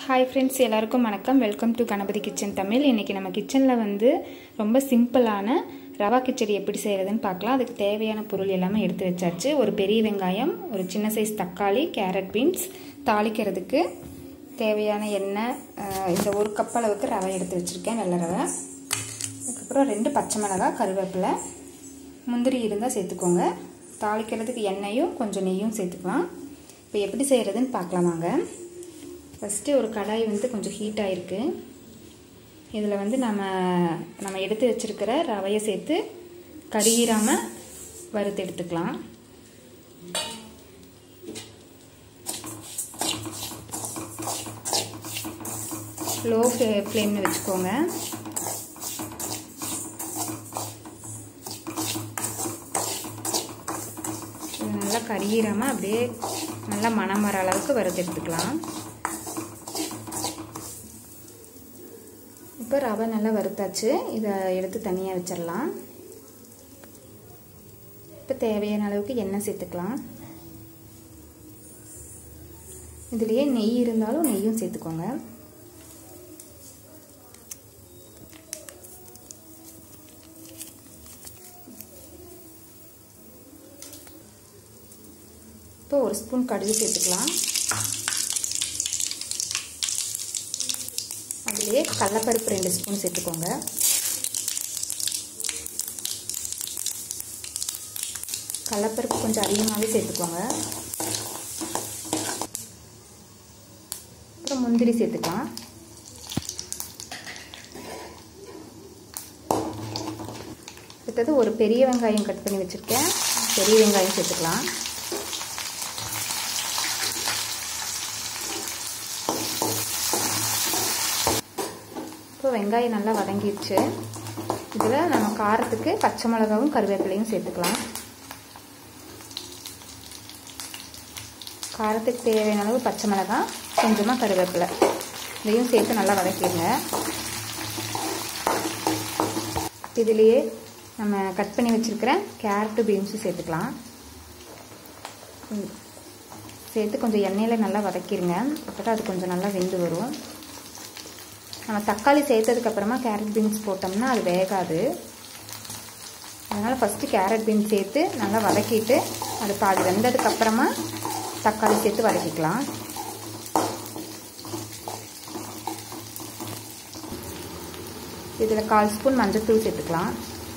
hi friends எல்லாருக்கும் வணக்கம் welcome to Ganapathi kitchen Tamil இன்றைக்கி நம்ம கிச்சனில் வந்து ரொம்ப சிம்பிளான ரவா கிச்சடி எப்படி செய்கிறதுன்னு பார்க்கலாம் அதுக்கு தேவையான பொருள் எல்லாமே எடுத்து வச்சாச்சு ஒரு பெரிய வெங்காயம் ஒரு சின்ன சைஸ் தக்காளி கேரட் பீன்ஸ் தாளிக்கிறதுக்கு தேவையான எண்ணெய் அஹ், இந்த ஒரு கப் அளவுக்கு ரவை எடுத்து வச்சுருக்கேன் வெள்ளை ரவை அதுக்கப்புறம் ரெண்டு பச்சை மிளகாய் கருவேப்பிலை முந்திரி இருந்தால் சேர்த்துக்கோங்க தாளிக்கிறதுக்கு எண்ணெயும் கொஞ்சம் நெய்யும் சேர்த்துக்கலாம் இப்போ எப்படி செய்கிறதுன்னு பார்க்கலாம் வாங்க ஃபஸ்ட்டு ஒரு கடாய் வந்து கொஞ்சம் ஹீட் ஆகிருக்கு இதில் வந்து நம்ம நம்ம எடுத்து வச்சுருக்கிற ரவையை சேர்த்து கருகிராமல் வறுத்து எடுத்துக்கலாம் லோ ஃப்ளேமில் வச்சுக்கோங்க இது நல்லா கருகிராமல் அப்படியே நல்லா மணம் வர அளவுக்கு வறுத்து எடுத்துக்கலாம் இப்போ ரவை நல்லா வறுத்தாச்சு இதை எடுத்து தனியாக வச்சிடலாம் இப்போ தேவையான அளவுக்கு எண்ணெய் சேர்த்துக்கலாம் இதுலேயே நெய் இருந்தாலும் நெய்யும் சேர்த்துக்கோங்க இப்போ ஒரு ஸ்பூன் கடுகு சேர்த்துக்கலாம் அதுலேயே கடலப்பருப்பு ரெண்டு ஸ்பூன் சேர்த்துக்கோங்க கடலப்பருப்பு கொஞ்சம் அதிகமாகவே சேர்த்துக்கோங்க அப்புறம் முந்திரி சேர்த்துக்கலாம் அடுத்தது ஒரு பெரிய வெங்காயம் கட் பண்ணி வச்சுருக்கேன் பெரிய வெங்காயம் சேர்த்துக்கலாம் இப்போ வெங்காயம் நல்லா வதங்கிடுச்சு இதில் நம்ம காரத்துக்கு பச்சை மிளகாவும் கருவேப்பிலையும் சேர்த்துக்கலாம் காரத்துக்கு தேவையான அளவு பச்சை மிளகாய் கொஞ்சமாக கருவேப்பிலை இதையும் சேர்த்து நல்லா வதக்கிடுங்க இதுலேயே நம்ம கட் பண்ணி வச்சுருக்கிற கேரட்டு பீன்ஸும் சேர்த்துக்கலாம் சேர்த்து கொஞ்சம் எண்ணெயில் நல்லா வதக்கிடுங்க அப்போ தான் அது கொஞ்சம் நல்லா வெந்து வரும் நம்ம தக்காளி சேர்த்ததுக்கப்புறமா கேரட் பீன்ஸ் போட்டோம்னா அது வேகாது அதனால் ஃபஸ்ட்டு கேரட் பீன்ஸ் சேர்த்து நல்லா வதக்கிட்டு அது பாதி வெந்ததுக்கப்புறமா தக்காளி சேர்த்து வதக்கிக்கலாம் இதில் கால் ஸ்பூன் மஞ்சள்தூள் சேர்த்துக்கலாம்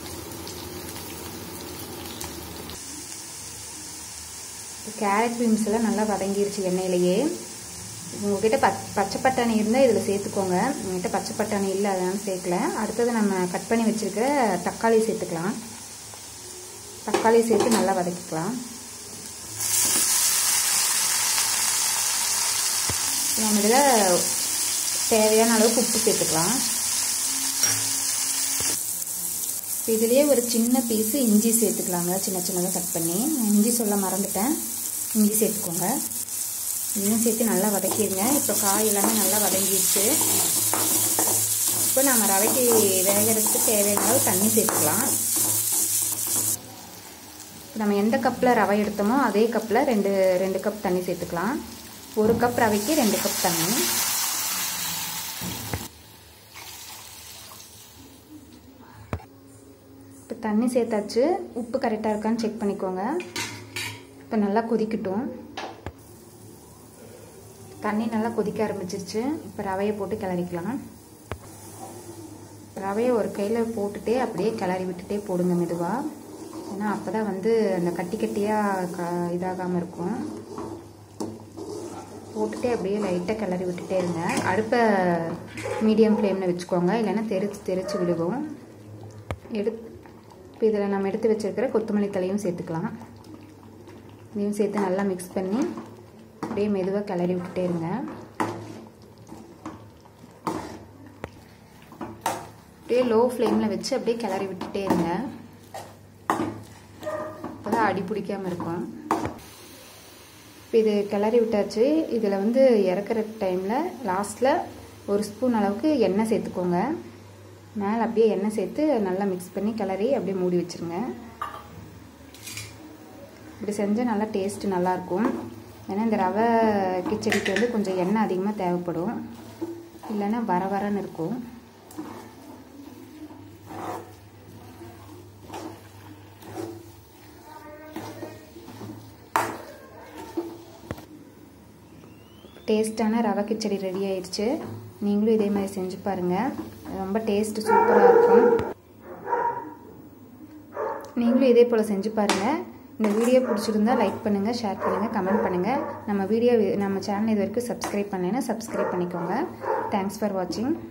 கேரட் பீன்ஸ் எல்லாம் நல்லா வதங்கிருச்சு எண்ணெயிலேயே உங்ககிட்ட பச் பச்சை பட்டாணி இருந்தால் இதில் சேர்த்துக்கோங்க உங்ககிட்ட பச்சை பட்டாணி இல்லை அதனால சேர்க்கல அடுத்தது நம்ம கட் பண்ணி வச்சுருக்கிற தக்காளி சேர்த்துக்கலாம் தக்காளி சேர்த்து நல்லா வதக்கிக்கலாம் நம்ம இதில் தேவையான அளவுக்கு உப்பு சேர்த்துக்கலாம் இதுலேயே ஒரு சின்ன பீஸு இஞ்சி சேர்த்துக்கலாங்க சின்ன சின்னதாக கட் பண்ணி இஞ்சி சொல்ல மறந்துட்டேன் இஞ்சி சேர்த்துக்கோங்க இதையும் சேர்த்து நல்லா வதக்கிடுங்க இப்போ காய் எல்லாமே நல்லா வதங்கிடுச்சு இப்போ நம்ம ரவைக்கு வேகிறதுக்கு தேவையான அளவு தண்ணி சேர்த்துக்கலாம் நம்ம எந்த கப்பில் ரவை எடுத்தோமோ அதே கப்பில் ரெண்டு ரெண்டு கப் தண்ணி சேர்த்துக்கலாம் ஒரு கப் ரவைக்கு ரெண்டு கப் தண்ணி இப்போ தண்ணி சேர்த்தாச்சு உப்பு கரெக்டாக இருக்கான்னு செக் பண்ணிக்கோங்க இப்போ நல்லா கொதிக்கட்டும் தண்ணி நல்லா கொதிக்க ஆரம்பிச்சிருச்சு இப்போ ரவையை போட்டு கிளறிக்கலாம் ரவையை ஒரு கையில் போட்டுட்டே அப்படியே கிளறி விட்டுட்டே போடுங்க மெதுவாக ஏன்னா அப்போ தான் வந்து அந்த கட்டி கட்டியாக க இதாகாமல் இருக்கும் போட்டுட்டே அப்படியே லைட்டாக கிளறி விட்டுட்டே இருங்க அடுப்பை மீடியம் ஃப்ளேமில் வச்சுக்கோங்க இல்லைன்னா தெரிச்சு தெரிச்சு விடுவோம் எடு இப்போ இதில் நம்ம எடுத்து வச்சுருக்கிற கொத்தமல்லி தலையும் சேர்த்துக்கலாம் இதையும் சேர்த்து நல்லா மிக்ஸ் பண்ணி அப்படியே மெதுவாக கிளறி விட்டுட்டே இருங்க அப்படியே லோ ஃப்ளேமில் வச்சு அப்படியே கிளறி விட்டுட்டே இருங்க அப்போ தான் அடி பிடிக்காமல் இருக்கும் இப்போ இது கிளறி விட்டாச்சு இதில் வந்து இறக்குற டைமில் லாஸ்ட்டில் ஒரு ஸ்பூன் அளவுக்கு எண்ணெய் சேர்த்துக்கோங்க மேலே அப்படியே எண்ணெய் சேர்த்து நல்லா மிக்ஸ் பண்ணி கிளறி அப்படியே மூடி வச்சுருங்க இப்படி செஞ்சால் நல்லா டேஸ்ட்டு நல்லாயிருக்கும் ஏன்னா இந்த ரவை கிச்சடிக்கு வந்து கொஞ்சம் எண்ணெய் அதிகமாக தேவைப்படும் இல்லைன்னா வர வரன்னு இருக்கும் டேஸ்ட்டான ரவை கிச்சடி ரெடி ஆயிடுச்சு நீங்களும் இதே மாதிரி செஞ்சு பாருங்கள் ரொம்ப டேஸ்ட்டு சூப்பராக இருக்கும் நீங்களும் இதே போல் செஞ்சு பாருங்கள் இந்த வீடியோ பிடிச்சிருந்தா லைக் பண்ணுங்கள் ஷேர் பண்ணுங்கள் கமெண்ட் பண்ணுங்கள் நம்ம வீடியோ நம்ம சேனல் இது வரைக்கும் சப்ஸ்கிரைப் பண்ணலைன்னா சப்ஸ்கிரைப் பண்ணிக்கோங்க தேங்க்ஸ் ஃபார் வாட்சிங்